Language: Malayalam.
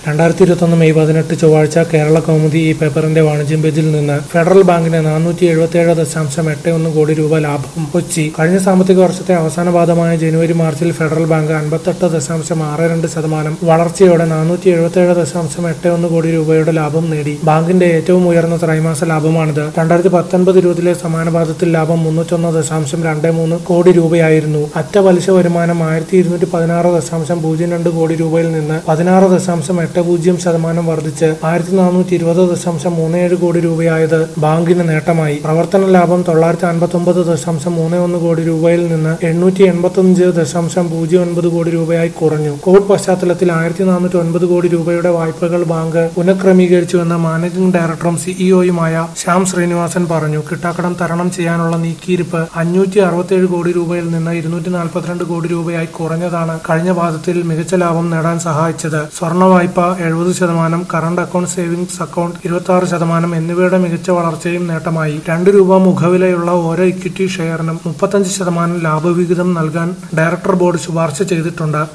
രണ്ടായിരത്തി ഇരുപത്തൊന്ന് മെയ് പതിനെട്ട് ചൊവ്വാഴ്ച കേരള കൗമുദി ഈ പേപ്പറിന്റെ വാണിജ്യം പേജിൽ നിന്ന് ഫെഡറൽ ബാങ്കിന് നാനൂറ്റി എഴുപത്തിയേഴ് ദശാംശം എട്ട് ഒന്ന് കോടി രൂപ ലാഭം കൊച്ചി കഴിഞ്ഞ സാമ്പത്തിക വർഷത്തെ അവസാന പാദമായ ജനുവരി മാർച്ചിൽ ഫെഡറൽ ബാങ്ക് അൻപത്തെട്ട് ദശാംശം ആറ് രണ്ട് ശതമാനം വളർച്ചയോടെ നാനൂറ്റി എഴുപത്തിയേഴ് ദശാംശം എട്ട് ഒന്ന് കോടി രൂപയുടെ ലാഭം നേടി ബാങ്കിന്റെ ഏറ്റവും ഉയർന്ന ത്രൈമാസ ലാഭമാണിത് രണ്ടായിരത്തി പത്തൊൻപത് ഇരുപതിലെ സമാന പാദത്തിൽ ലാഭം മുന്നൂറ്റൊന്ന് ദശാംശം രണ്ട് മൂന്ന് കോടി രൂപയായിരുന്നു അറ്റ പലിശ വരുമാനം ആയിരത്തി ഇരുന്നൂറ്റി പതിനാറ് ദശാംശം പൂജ്യം രണ്ട് കോടി രൂപയിൽ നിന്ന് പതിനാറ് ദശാംശം എട്ട് പൂജ്യം ശതമാനം വർദ്ധിച്ച് ആയിരത്തി നാനൂറ്റി ഇരുപത് ദശാംശം മൂന്ന് ഏഴ് കോടി രൂപയായത് ബാങ്കിന് നേട്ടമായി പ്രവർത്തന ലാഭം തൊള്ളായിരത്തി അൻപത്തി ഒമ്പത് ദശാംശം മൂന്ന് ഒന്ന് കോടി രൂപയിൽ നിന്ന് എണ്ണൂറ്റി എൺപത്തി ദശാംശം പൂജ്യം ഒൻപത് കോടി രൂപയായി കുറഞ്ഞു കോവിഡ് പശ്ചാത്തലത്തിൽ ആയിരത്തി നാനൂറ്റി ഒൻപത് കോടി രൂപയുടെ വായ്പകൾ ബാങ്ക് പുനഃക്രമീകരിച്ചുവെന്ന് മാനേജിംഗ് ഡയറക്ടറും സിഇഒയുമായ ശ്യാം ശ്രീനിവാസൻ പറഞ്ഞു കിട്ടാക്കടം തരണം ചെയ്യാനുള്ള നീക്കിയിരിപ്പ് അഞ്ഞൂറ്റി അറുപത്തിയേഴ് കോടി രൂപയിൽ നിന്ന് ഇരുന്നൂറ്റി നാൽപ്പത്തിരണ്ട് കോടി രൂപയായി കുറഞ്ഞതാണ് കഴിഞ്ഞ പാദത്തിൽ മികച്ച ലാഭം നേടാൻ സഹായിച്ചത് സ്വർണ്ണ വായ്പ എഴുപത് ശതമാനം കറണ്ട് അക്കൗണ്ട് സേവിംഗ്സ് അക്കൗണ്ട് ഇരുപത്തി ആറ് ശതമാനം എന്നിവയുടെ മികച്ച വളർച്ചയും നേട്ടമായി രണ്ട് രൂപ മുഖവിലയുള്ള ഓരോ ഇക്വിറ്റി ഷെയറിനും മുപ്പത്തഞ്ച് ശതമാനം ലാഭവിഹിതം നൽകാൻ ഡയറക്ടർ ബോർഡ് ശുപാർശ ചെയ്തിട്ടുണ്ട്